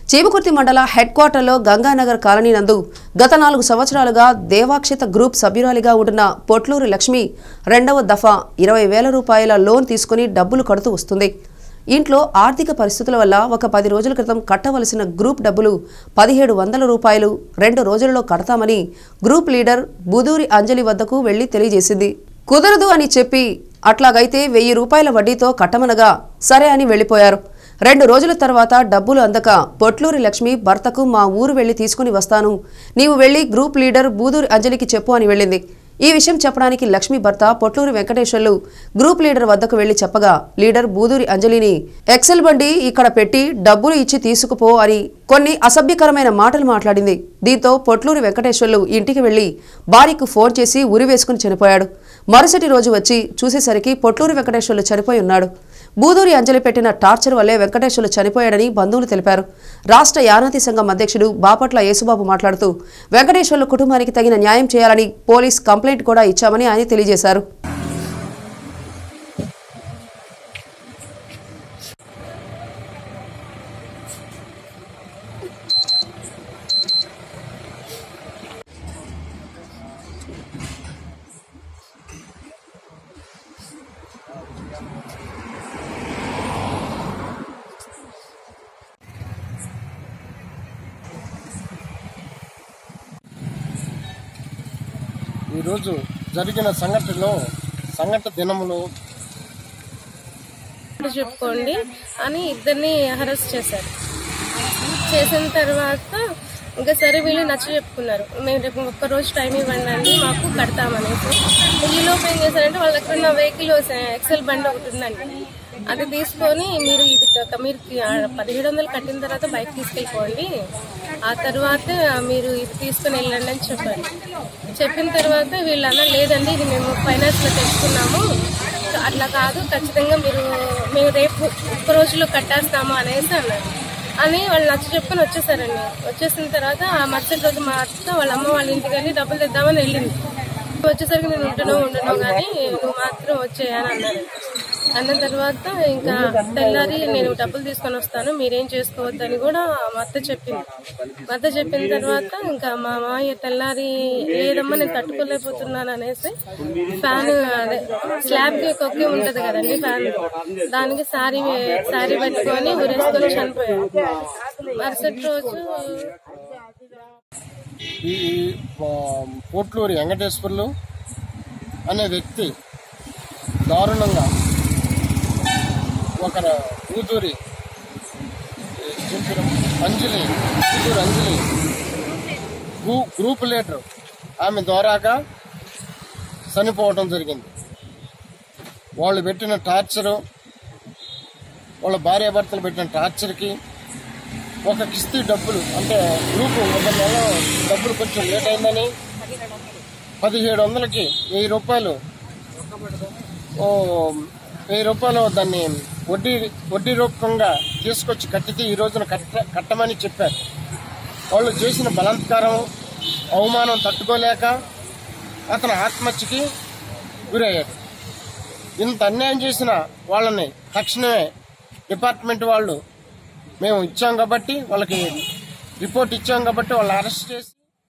చీమకుర్తి మండల హెడ్ క్వార్టర్లో గంగానగర్ కాలనీ నందు గత నాలుగు సంవత్సరాలుగా దేవాక్షిత గ్రూప్ సభ్యురాలిగా ఉంటున్న పొట్లూరు లక్ష్మి రెండవ దఫా ఇరవై వేల రూపాయల లోన్ తీసుకుని డబ్బులు కడుతూ వస్తుంది ఇంట్లో ఆర్థిక పరిస్థితుల వల్ల ఒక పది రోజుల క్రితం కట్టవలసిన గ్రూప్ డబ్బులు పదిహేడు వందల రూపాయలు రెండు రోజులలో కడతామని గ్రూప్ లీడర్ బుదూరి అంజలి వద్దకు వెళ్లి తెలియజేసింది కుదరదు అని చెప్పి అట్లాగైతే వెయ్యి రూపాయల వడ్డీతో కట్టమనగా సరే అని వెళ్లిపోయారు రెండు రోజుల తర్వాత డబ్బులు అందక పొట్లూరి లక్ష్మి భర్తకు మా ఊరు వెళ్లి తీసుకుని వస్తాను నీవు వెళ్లి గ్రూప్ లీడర్ బూదూరి అంజలికి చెప్పు అని వెళ్ళింది ఈ విషయం చెప్పడానికి లక్ష్మి భర్త పొట్లూరి వెంకటేశ్వర్లు గ్రూప్ లీడర్ వద్దకు వెళ్లి చెప్పగా లీడర్ బూదూరి అంజలిని ఎక్సెల్ బండి ఇక్కడ పెట్టి డబ్బులు ఇచ్చి తీసుకుపో అని కొన్ని అసభ్యకరమైన మాటలు మాట్లాడింది దీంతో పొట్లూరి వెంకటేశ్వర్లు ఇంటికి వెళ్లి భార్యకు ఫోన్ చేసి ఉరి వేసుకుని చనిపోయాడు మరుసటి రోజు వచ్చి చూసేసరికి పొట్లూరి వెంకటేశ్వర్లు చనిపోయి ఉన్నాడు బూదూరి అంజలి పెట్టిన టార్చర్ వల్లే వెంకటేశ్వర్లు చనిపోయాడని బంధువులు తెలిపారు రాష్ట్ర యానాతి సంఘం అధ్యక్షుడు బాపట్ల యేసుబాబు మాట్లాడుతూ వెంకటేశ్వర్లు కుటుంబానికి తగిన న్యాయం చేయాలని పోలీస్ కంప్లైంట్ కూడా ఇచ్చామని ఆయన తెలియజేశారు ఈరోజు జరిగిన సంఘటనలో సంఘటన దినములో ఇప్పుడు చెప్పుకోండి అని ఇద్దరిని అరెస్ట్ చేశారు చేసిన తర్వాత ఇంకా సరే వీళ్ళు నచ్చ చెప్పుకున్నారు మేము రేపు ఒక్క రోజు టైం ఇవ్వండి అండి మాకు కడతామనేసి ఈలోపు ఏం చేశారంటే వాళ్ళ దగ్గర ఉన్న వెహికల్ ఎక్సెల్ బండి ఒకటి ఉందండి అది తీసుకొని మీరు ఇది క- మీరు పదిహేడు వందలు కట్టిన తర్వాత బైక్ తీసుకెళ్ళిపోండి ఆ తర్వాత మీరు ఇది తీసుకొని వెళ్ళండి అని చెప్పారు చెప్పిన తర్వాత వీళ్ళన్నా లేదండి ఇది మేము ఫైనాన్స్ లో తెచ్చుకున్నాము అట్లా కాదు ఖచ్చితంగా మీరు మేము రేపు ఒక్క రోజులో కట్టేస్తాము అనేసి అన్నారు అని వాళ్ళు నచ్చ చెప్పుకొని వచ్చేసారండి వచ్చేసిన తర్వాత ఆ మరుసటి రోజు మా అత్త వాళ్ళ అమ్మ వాళ్ళ ఇంటికి వెళ్ళి డబ్బులు తెద్దామని వెళ్ళింది వచ్చేసరికి నేను ఉంటున్నావు ఉండను కానీ నువ్వు మాత్రం వచ్చేయని అన్నారు అన్న తర్వాత ఇంకా తెల్లారి నేను డబ్బులు తీసుకొని వస్తాను మీరేం చేసుకోవద్దని కూడా మా అత్త చెప్పింది మా అత్త చెప్పిన తర్వాత ఇంకా మా మామయ్య తెల్లారి లేదమ్మా నేను తట్టుకోలేకపోతున్నాను అనేసి ఫ్యాన్ అదే స్లాబ్ కి కొక్కి ఉంటది కదండి ఫ్యాన్ దానికి సారీ సారీ పెట్టుకొని ఊరేసుకొని చనిపోయాడు మరుసటి రోజు ఈ ఆ, పోట్లూరి వెంకటేశ్వర్లు అనే వ్యక్తి దారుణంగా ఒక కూతురి చెప్పిన అంజలి కూతురు అంజలి గ్రూ- గ్రూప్ లీడర్ ఆమె ద్వారాగా చనిపోవడం జరిగింది వాళ్ళు పెట్టిన టార్చరు వాళ్ళ భార్యాభర్తలు పెట్టిన టార్చర్కి ఒక కిస్తీ డబ్బులు అంటే గ్రూప్ ఒక నెల డబ్బులు కొంచెం లేట్ అయిందని పదిహేడు వందలకి వెయ్యి రూపాయలు ఓ వెయ్యి రూపాయలు దాన్ని వడ్డీ వడ్డీ రూపంగా తీసుకొచ్చి కట్టితే ఈ రోజున కట్ట కట్టమని చెప్పారు వాళ్ళు చేసిన బలాత్కారం అవమానం తట్టుకోలేక అతను ఆత్మహత్యకి గురయ్యాడు ఇంత అన్యాయం చేసిన వాళ్ళని తక్షణమే డిపార్ట్మెంట్ వాళ్ళు మేము ఇచ్చాం కాబట్టి వాళ్ళకి రిపోర్ట్ ఇచ్చాం కాబట్టి వాళ్ళు అరెస్ట్ చేసి